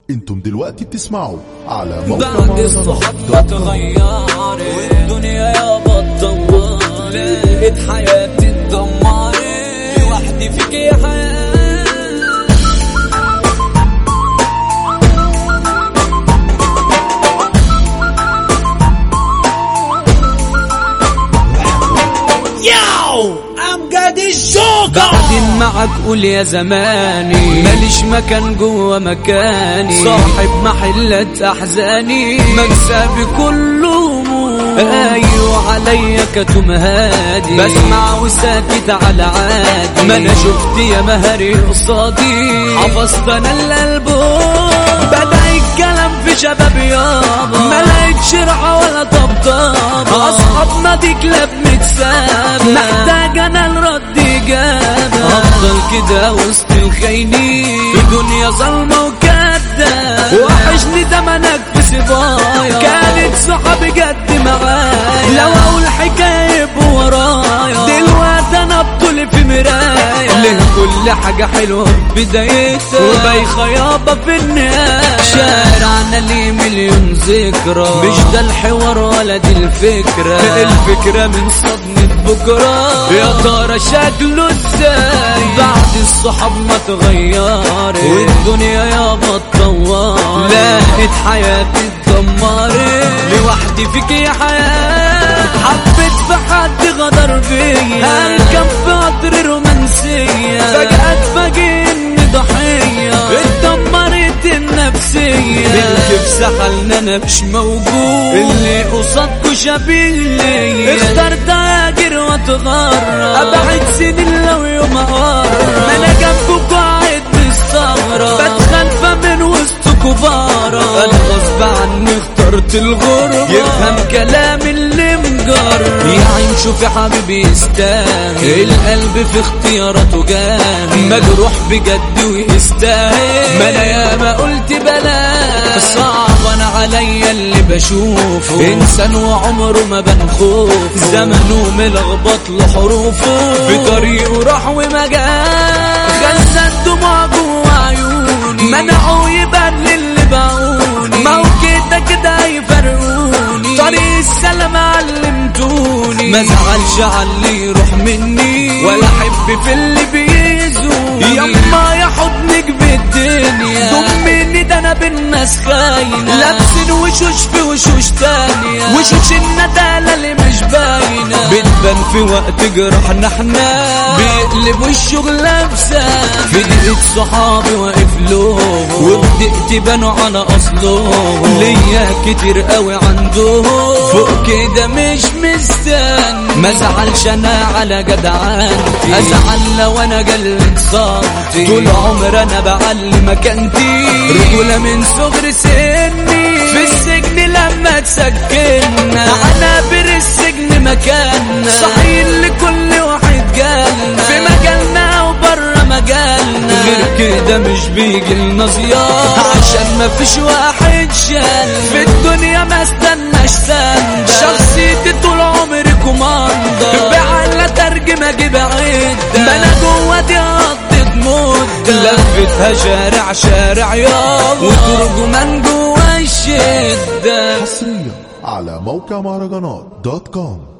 انتم دلوقتي بتسمعوا على موقع بعد مهرجانات الصحاب دوت كوم. اتغيرت والدنيا يابا اتطورت لقيت حياتي اتدمرت لوحدي فيك يا حياة Yo! I'm Gaddy Joker! بعدين معك قول يا زماني ماليش مكان جوا مكاني صاحب محلة احزاني مكسبي كله هموم. ايوه عليا كتم هادي بسمع وساكت على عادي ما انا شفت يا مهري قصادي حفظت انا الالبوم بدأ الكلام في شباب يابا ما لقيتش رعا ولا طبطبة اصحابنا دي كلاب متسابة محتاج انا الرد اجابة افضل كده وسط الخاينين الدنيا ظلمة وكداب وحشني تمنك في صبايا كانت صحابي جد معايا لو اقول حكاية يبقوا ورايا دلوقتي انا بطولي في مراية ليه كل حاجة حلوة في بدايتها وبايخة يابا في النهاية شارعنا ليه مليون ذكرى مش ده الحوار ولا دي الفكرة الفكرة من صدمة بكرة يا ترى شكله ازاي بعد الصحاب ما اتغيرت والدنيا يابا اتطورت لقيت حياتي اتدمرت لوحدي فيك يا حياة حبيت في حد غدر بيا هركب في قطر رومانسية فجأة اتفاجئ اني ضحية اتدمرت النفسية الكيف سحلنا انا مش موجود اللي قصادكوا شبيه ليا اخترت اهاجر واتغرب ابعد سنين لو يوم اقرب ما انا جنبكوا قاعد مستغرب بتخلفى من وسطكوا بارة انا غصب عني اخترت الغربة يفهم كلام اللي مجرب يا عين شوفي حبيبي يستاهل القلب في اختياراته جامد مجروح بجد ويستاهل ما انا ياما قلت بلاش صعب انا عليا اللي بشوفه انسان وعمره ما بنخوف زمنه ملخبط له حروفه في طريقه راح وما جاش خزن دموع جوا عيوني منعوا يبان للي باعوني ما هو كده كده هيفرقوني طريق السلام علمتوني ما زعلش على اللي يروح مني ولا احب في اللي بيزوني يما يا حضنك بالدنيا ضمني ده انا بالناس خاينه لابسين وشوش في وشوش تانية وشوش الندالة اللي مش باينة بتبان في وقت جرحنا احنا بيقلب والشغل لابسة في دقيقة صحابي واقف لهم وبدقت بانوا على اصلهم ليا كتير قوي عندهم فوق كده مش مستني ما زعلش انا على جدعانتي ازعل لو انا جلد صمتي طول عمر انا بعلي مكانتي رجولة من صغر سني في السجن لما تسكننا عنابر السجن مكاننا صحيح لكل واحد جالنا في مجالنا وبره مجالنا غير كده مش بيجي لنا زيارة عشان ما فيش واحد شال في الدنيا ما استناش سند شخصيتي طول عمري كوماندر بعلى ترجم اجيب عدة ما انا جوا دي قضيت مدة لفتها شارع شارع يابا وترجمان جوا الشدة حصريا على موقع مهرجانات دوت كوم